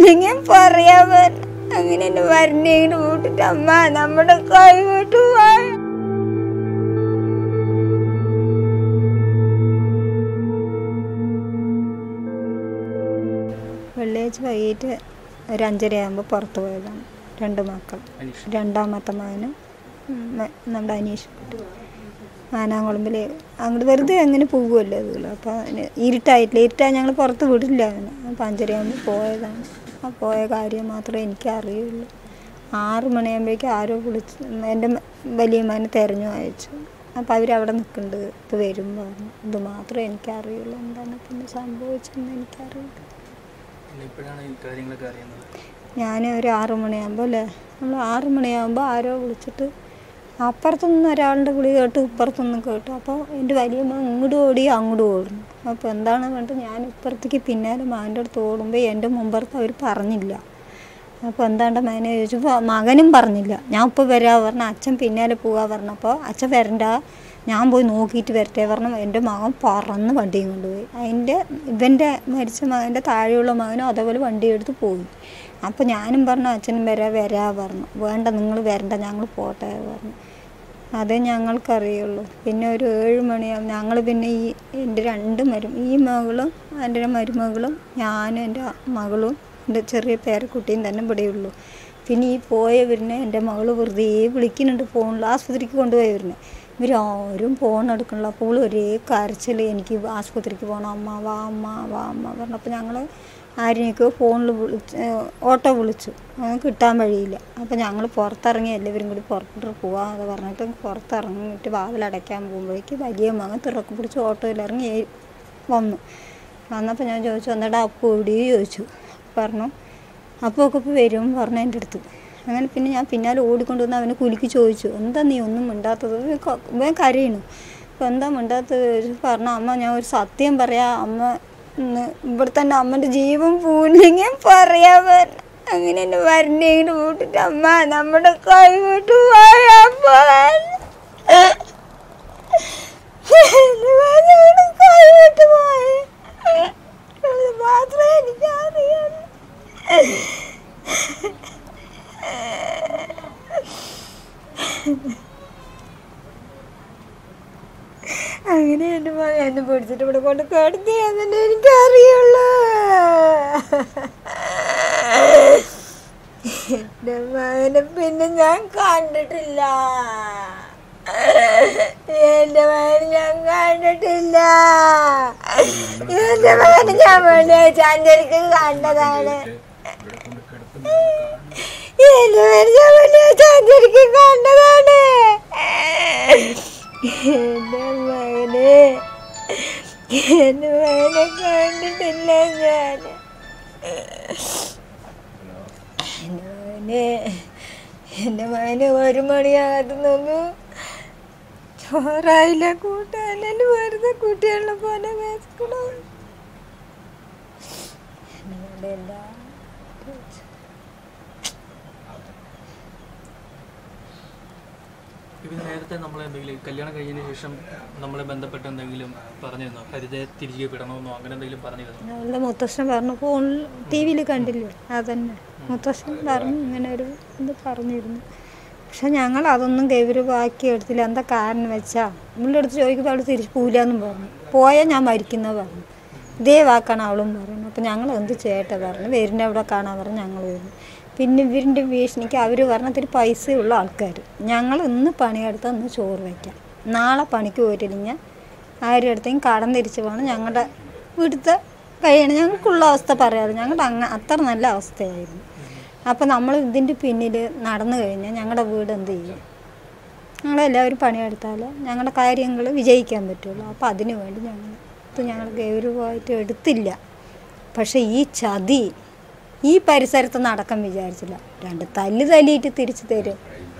പോയില്ലെങ്കിൽ പറയാ പറഞ്ഞു അങ്ങനെ എന്നെ വരണേങ്ങനെ കൂട്ടിട്ട് അമ്മ നമ്മുടെ കൈ വിട്ടു പോയ വെള്ളിയാഴ്ച വൈകിട്ട് ഒരു അഞ്ചര ആകുമ്പോൾ പുറത്ത് പോയതാണ് രണ്ട് മക്കൾ രണ്ടാമത്തെ മകനും ഉം, മ- നമ്മുടെ അനീഷ് കുട്ടി ആനാങ്കുളമ്പിൽ അങ്ങോട്ട് വെറുതെ അങ്ങനെ പോകുമല്ലോ അതുപോലെ അപ്പോൾ അതിന് ഇരുട്ടായിട്ടില്ല ഇരുട്ടായി ഞങ്ങൾ പുറത്ത് വിടില്ല അവന് അപ്പോൾ അഞ്ചരയാകുമ്പോൾ പോയതാണ് ആ പോയ കാര്യം മാത്രമേ എനിക്ക് അറിയുള്ളൂ ആറ് മണിയാകുമ്പോഴേക്കും ആരോ വിളിച്ച് എൻ്റെ മ- വലിയ മകനെ തിരഞ്ഞു അയച്ചു അപ്പോൾ അവരവിടെ നിൽക്കുന്നുണ്ട് ഇപ്പോൾ വരും പറഞ്ഞു ഇത് മാത്രമേ എനിക്കറിയുള്ളൂ എന്താണ് പിന്നെ സംഭവിച്ചതെന്ന് എനിക്കറിയില്ല പിന്നെ ഇപ്പോഴാണ് ഈ കാര്യങ്ങളൊക്കെ അറിയുന്നത് ഞാൻ ഒരു ആറു മണിയാകുമ്പോൾ അല്ലേ നമ്മൾ ആറു മണിയാകുമ്പോൾ ആരോ വിളിച്ചിട്ട് അപ്പുറത്തുനിന്ന് ഒരാളുടെ വിളി കേട്ട് ഇപ്പുറത്തുനിന്ന് കേട്ടു അപ്പോൾ എൻ്റെ വലിയ മകൻ ഇങ്ങോട്ട് ഓടി അങ്ങോട്ട് ഓടുന്നു അപ്പോൾ എന്താണ് വേണ്ടത് ഞാൻ ഇപ്പുറത്തേക്ക് പിന്നാലെ മകൻ്റെ അടുത്ത് ഓടുമ്പോൾ എൻ്റെ മുമ്പുറത്ത് അവർ പറഞ്ഞില്ല അപ്പോൾ എന്താണ്ട് മകനെ ചോദിച്ചപ്പോൾ മകനും പറഞ്ഞില്ല ഞാൻ ഇപ്പോൾ വരാ പറഞ്ഞ അച്ഛൻ പിന്നാലെ പോകാൻ പറഞ്ഞപ്പോൾ അച്ഛൻ വരണ്ട ഞാൻ പോയി നോക്കിയിട്ട് വരട്ടെ പറഞ്ഞു എൻ്റെ മകൻ പറന്ന് വണ്ടിയും കൊണ്ടുപോയി അതിൻ്റെ ഇവൻ്റെ മരിച്ച മകൻ്റെ താഴെയുള്ള മകനും അതേപോലെ വണ്ടി എടുത്ത് പോയി അപ്പോൾ ഞാനും പറഞ്ഞു അച്ഛനും വരാ വരാ പറഞ്ഞു വേണ്ട നിങ്ങൾ വരണ്ട ഞങ്ങൾ പോട്ടെ പറഞ്ഞു അതേ ഞങ്ങൾക്കറിയുള്ളൂ പിന്നെ ഒരു ഏഴ് മണിയാകും ഞങ്ങൾ പിന്നെ ഈ എൻ്റെ രണ്ട് മരും ഈ മകളും എൻ്റെ മരുമകളും ഞാനും എൻ്റെ മകളും എൻ്റെ ചെറിയ പേരക്കുട്ടിയും തന്നെ ഇവിടെയുള്ളൂ പിന്നെ ഈ പോയവരിനെ എൻ്റെ മകൾ വെറുതെ വിളിക്കുന്നുണ്ട് ഫോണിൽ ആസ്പത്രിക്ക് കൊണ്ടുപോയവരിനെ ഇവരാരും ഫോൺ എടുക്കണില്ല അപ്പോൾ ഒരേ കരച്ചിൽ എനിക്ക് ആസ്പത്രിക്ക് പോകണം അമ്മ വാ അമ്മ വാ അമ്മ പറഞ്ഞപ്പോൾ ഞങ്ങൾ ആരെയൊക്കെയോ ഫോണിൽ വിളിച്ച് ഏഹ് ഓട്ടോ വിളിച്ചു അത് കിട്ടാൻ വഴിയില്ല അപ്പോൾ ഞങ്ങൾ പുറത്തിറങ്ങി എല്ലാവരും കൂടി പുറത്തോട്ട് പോവാന്ന് പറഞ്ഞിട്ട് പുറത്തിറങ്ങിയിട്ട് വാതിലടയ്ക്കാൻ പോകുമ്പോഴേക്ക് വലിയ മകൻ തിറക്ക് പിടിച്ച് ഓട്ടോയിൽ ഇറങ്ങി ഏ- വന്നു വന്നപ്പോൾ ഞാൻ ചോദിച്ചു എന്നിട്ട് അപ്പു എവിടെയോ ചോദിച്ചു പറഞ്ഞു അപ്പോൾ ഒക്കെ ഇപ്പോൾ വരും പറഞ്ഞു എൻ്റെ അടുത്ത് അങ്ങനെ പിന്നെ ഞാൻ പിന്നാലെ ഓടിക്കൊണ്ട് വന്ന് അവനെ കുലുക്കി ചോദിച്ചു എന്താ നീ ഒന്നും മിണ്ടാത്തത് ഇവൻ ക- ഇവൻ കരയണു അപ്പോൾ എന്താ മിണ്ടാത്തത് ചോദിച്ചു പറഞ്ഞു അമ്മ ഞാൻ ഒരു സത്യം പറയാം അമ്മ ഇന്ന് ഇവിടെ തന്നെ അമ്മൻ്റെ ജീവൻ പോയില്ലെങ്കിൽ പറയാൻ പറഞ്ഞു അങ്ങനെ എന്നെ വരണേങ്ങനെ കൂട്ടിട്ട് അമ്മ നമ്മുടെ കൈ വിട്ടു പോയാ കൈ വിട്ടു പോയ അത് മാത്രമേ എനിക്കറിയാം അങ്ങനെ എൻ്റെ മകൻ എന്നെ പിടിച്ചിട്ട് ഇവിടെ കൊണ്ട് കിടത്തി അങ്ങനെ എനിക്കറിയുള്ളൂ എൻ്റെ മകനെ പിന്നെ ഞാൻ കണ്ടിട്ടില്ല എൻ്റെ മകനെ ഞാൻ കണ്ടിട്ടില്ല എൻ്റെ മകനെ ഞാൻ വെള്ളിയാഴ്ച അഞ്ചരക്ക് കണ്ടതാണ് എൻ്റെ മകനെ ഞാൻ വെള്ളിയാഴ്ച അഞ്ചരക്ക് കണ്ടതാണ് എൻ്റെ മകനെ എൻ്റെ മകനെ കണ്ടിട്ടില്ല ഞാൻ എൻ്റെ മകനെ എൻ്റെ മകന് ഒരു മണിയാകാത്ത നോക്കൂ ചോറായില്ല കൂട്ടാൻ എന്നെ വെറുതെ കുട്ടികളുടെ പോലെ വേസ്ക്കണോ എൻ്റെ മകൻ്റെ എല്ലാ ഇവന് നേരത്തെ നമ്മൾ എന്തെങ്കിലും കല്യാണം കഴിഞ്ഞതിന് ശേഷം നമ്മളെ ബന്ധപ്പെട്ട് എന്തെങ്കിലും പറഞ്ഞിരുന്നോ ഹരിതയെ തിരികെ വിടണമെന്നോ അങ്ങനെ എന്തെങ്കിലും പറഞ്ഞിരുന്നോ അവളുടെ മുത്തശ്ശൻ പറഞ്ഞു ഫോണിൽ ടി വിയിൽ കണ്ടില്ലേ അതന്നെ മുത്തശ്ശൻ പറഞ്ഞു ഇങ്ങനെ ഒരു ഇത് പറഞ്ഞിരുന്നു പക്ഷെ ഞങ്ങൾ അതൊന്നും ഗൗരവമാക്കി എടുത്തില്ല എന്താ കാരണം വെച്ചാൽ നമ്മളുടെ അടുത്ത് ചോദിക്കുമ്പോൾ അവൾ തിരിച്ച് പോയില്ലെന്നും പറഞ്ഞു പോയാൽ ഞാൻ മരിക്കുന്ന പറഞ്ഞു ഇതേ വാക്കാണ് അവളും പറയുന്നത് അപ്പം ഞങ്ങൾ എന്ത് ചെയ്യട്ടെ പറഞ്ഞു വേരിൻ്റെ അവിടെ കാണാൻ പറഞ്ഞു ഞങ്ങൾ വരുന്നു പിന്നെ ഇവരിൻ്റെ ഭീഷണിക്ക് അവർ പറഞ്ഞതിൽ പൈസയുള്ള ആൾക്കാർ ഞങ്ങൾ ഇന്ന് പണിയെടുത്താൽ ഇന്ന് ചോറ് വയ്ക്കാം നാളെ പണിക്ക് പോയിട്ടില്ലെങ്കിൽ ആരും അടുത്തേക്കും കടം തിരിച്ച് പോകണം ഞങ്ങളുടെ വീട്ടിലത്തെ കഴിയണം ഞങ്ങൾക്കുള്ള അവസ്ഥ പറയാറ് ഞങ്ങളുടെ അങ്ങ അത്ര നല്ല അവസ്ഥയായിരുന്നു അപ്പോൾ നമ്മൾ ഇതിൻ്റെ പിന്നിൽ നടന്നു കഴിഞ്ഞാൽ ഞങ്ങളുടെ വീട് എന്ത് ചെയ്യും ഞങ്ങളെല്ലാവരും പണിയെടുത്താൽ ഞങ്ങളുടെ കാര്യങ്ങൾ വിജയിക്കാൻ പറ്റുള്ളൂ അപ്പോൾ അതിനു വേണ്ടി ഞങ്ങൾ ഇത് ഞങ്ങൾ ഗൗരവമായിട്ട് എടുത്തില്ല പക്ഷേ ഈ ചതി ഈ പരിസരത്ത് നടക്കാൻ വിചാരിച്ചില്ല രണ്ട് തല്ല് തല്ലിയിട്ട് തിരിച്ചു തരും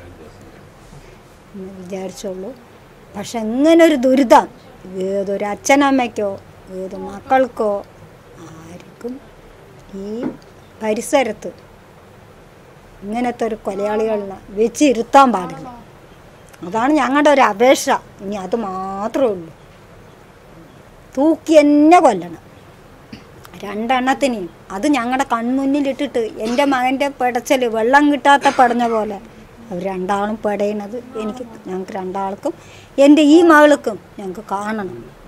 എന്ന് വിചാരിച്ചുള്ളൂ പക്ഷെ ഇങ്ങനെ ഒരു ദുരിതം ഏതൊരു അച്ഛനമ്മയ്ക്കോ ഏത് മക്കൾക്കോ ആർക്കും ഈ പരിസരത്ത് ഇങ്ങനത്തെ ഒരു കൊലയാളികളിനെ വെച്ചിരുത്താൻ പാടില്ല അതാണ് ഞങ്ങളുടെ ഒരു അപേക്ഷ ഇനി അത് മാത്രമേ ഉള്ളൂ തൂക്കി എന്നെ കൊല്ലണം രണ്ടെണ്ണത്തിനെയും അത് ഞങ്ങളുടെ കൺമുന്നിലിട്ടിട്ട് എൻ്റെ മകൻ്റെ പെടച്ചൽ വെള്ളം കിട്ടാത്ത പടഞ്ഞ പോലെ അവർ രണ്ടാളും പെടയണത് എനിക്ക് ഞങ്ങൾക്ക് രണ്ടാൾക്കും എൻ്റെ ഈ മകൾക്കും ഞങ്ങൾക്ക് കാണണം